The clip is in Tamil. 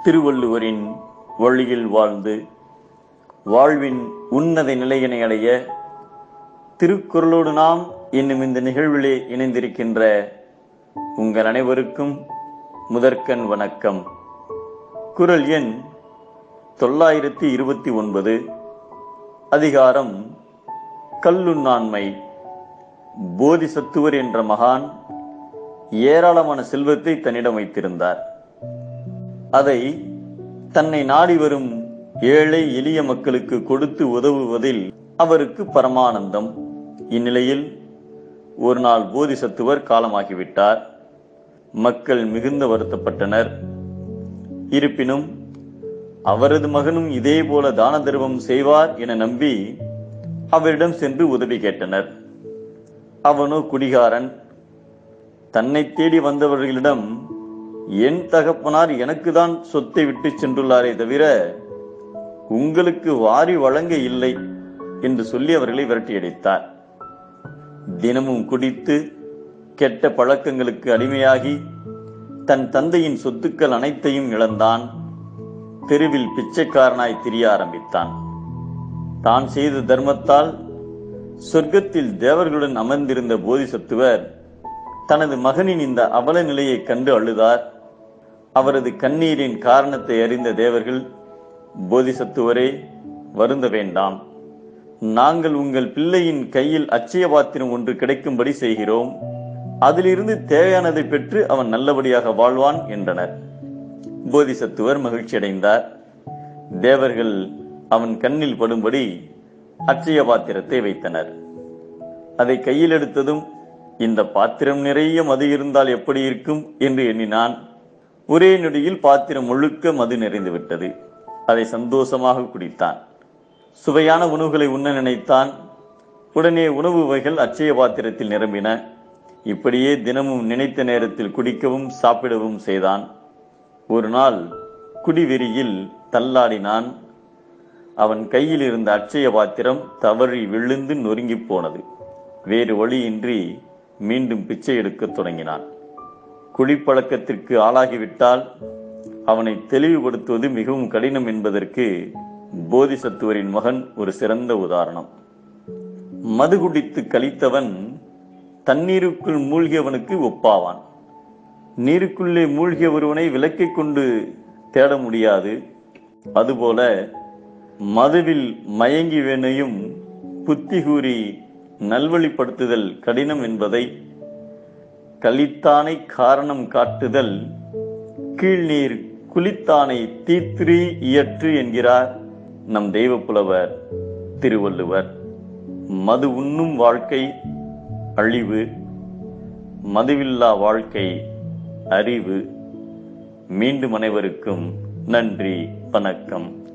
திருவள்ளுவரின் வழியில் வாழ்ந்து வாழ்வின் உன்னத நிலையினை அடைய திருக்குறளோடு நாம் என்னும் இந்த நிகழ்விலே இணைந்திருக்கின்ற உங்கள் அனைவருக்கும் முதற்கண் வணக்கம் குரல் எண் தொள்ளாயிரத்தி இருபத்தி ஒன்பது அதிகாரம் கல்லுண்ணாண்மை போதிசத்துவர் என்ற மகான் ஏராளமான செல்வத்தை தன்னிடம் வைத்திருந்தார் அதை தன்னை நாடி வரும் ஏழை எளிய மக்களுக்கு கொடுத்து உதவுவதில் அவருக்கு பரமானந்தம் இந்நிலையில் ஒரு நாள் போதிசத்துவர் காலமாகிவிட்டார் மக்கள் மிகுந்த வருத்தப்பட்டனர் இருப்பினும் அவரது மகனும் இதே போல தான தர்மம் செய்வார் என நம்பி அவரிடம் சென்று உதவி கேட்டனர் அவனோ குடிகாரன் தன்னை தேடி வந்தவர்களிடம் என் தகப்பனார் எனக்கு தான் சொத்தை விட்டு சென்றுள்ளாரே தவிர உங்களுக்கு வாரி வழங்க இல்லை என்று சொல்லி அவர்களை விரட்டியடித்தார் தினமும் குடித்து கெட்ட பழக்கங்களுக்கு அடிமையாகி தன் தந்தையின் சொத்துக்கள் அனைத்தையும் இழந்தான் தெருவில் பிச்சைக்காரனாய் திரிய ஆரம்பித்தான் தான் செய்த தர்மத்தால் சொர்க்கத்தில் தேவர்களுடன் அமர்ந்திருந்த போதிசத்துவர் தனது மகனின் இந்த அவல நிலையைக் கண்டு அழுதார் அவரது கண்ணீரின் காரணத்தை அறிந்த தேவர்கள் போதிசத்துவரே வருந்த வேண்டாம் நாங்கள் உங்கள் பிள்ளையின் கையில் அச்சய பாத்திரம் ஒன்று கிடைக்கும்படி செய்கிறோம் அதிலிருந்து தேவையானதை பெற்று அவன் நல்லபடியாக வாழ்வான் என்றனர் போதிசத்துவர் மகிழ்ச்சி அடைந்தார் தேவர்கள் அவன் கண்ணில் படும்படி அச்சய பாத்திரத்தை வைத்தனர் அதை கையில் எடுத்ததும் இந்த பாத்திரம் நிறைய மது இருந்தால் எப்படி இருக்கும் என்று எண்ணினான் ஒரே நொடியில் பாத்திரம் முழுக்க மது நிறைந்து விட்டது அதை சந்தோஷமாக குடித்தான் சுவையான உணவுகளை உண்ண நினைத்தான் உடனே உணவு வகைகள் அச்சய பாத்திரத்தில் நிரம்பின இப்படியே தினமும் நினைத்த நேரத்தில் குடிக்கவும் சாப்பிடவும் செய்தான் ஒரு நாள் குடிவெறியில் தள்ளாடினான் அவன் கையில் இருந்த அச்சய பாத்திரம் தவறி விழுந்து நொறுங்கி போனது வேறு வழியின்றி மீண்டும் பிச்சை எடுக்கத் தொடங்கினான் குடிப்பழக்கத்திற்கு ஆளாகிவிட்டால் அவனை தெளிவுபடுத்துவது மிகவும் கடினம் என்பதற்கு போதிசத்துவரின் மகன் ஒரு சிறந்த உதாரணம் மது குடித்து கழித்தவன் தண்ணீருக்குள் மூழ்கியவனுக்கு ஒப்பாவான் நீருக்குள்ளே மூழ்கிய ஒருவனை விளக்கை கொண்டு தேட முடியாது அதுபோல மதுவில் மயங்கியவனையும் புத்தி கூறி நல்வழிப்படுத்துதல் கடினம் என்பதை கலித்தானை காரணம் காட்டுதல் கீழ்நீர் குளித்தானை தீத்திரி இயற்று என்கிறார் நம் தெய்வப்புலவர் திருவள்ளுவர் மது உண்ணும் வாழ்க்கை அழிவு மதுவில்லா வாழ்க்கை அறிவு மீண்டும் அனைவருக்கும் நன்றி வணக்கம்